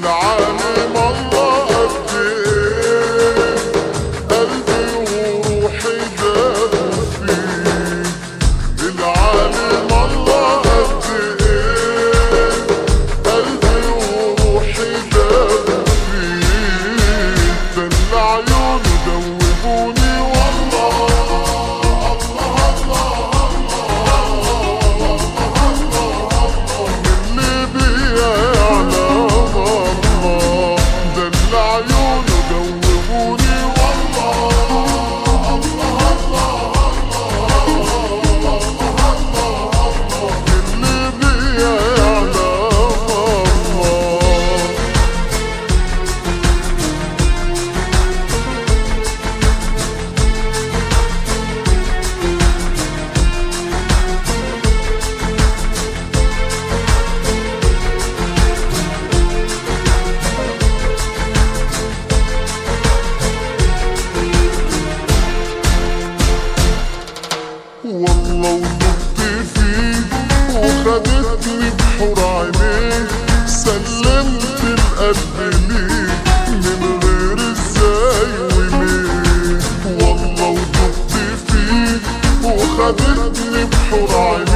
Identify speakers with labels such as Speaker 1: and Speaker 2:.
Speaker 1: العالم الله قد ايه قلبي وروحي دابوا فيه العالم الله قد ايه قلبي وروحي دابوا فيه دل عيونه دوبوني والله اللي بيعلم الله دل عيونه دوبوني والله اللي بيعلم الله والله ودقت فيه وخدتني بحور عينيه سلمت القلب ليه من غير ازاي وليه والله ودقت فيه وخدتني بحور عينيه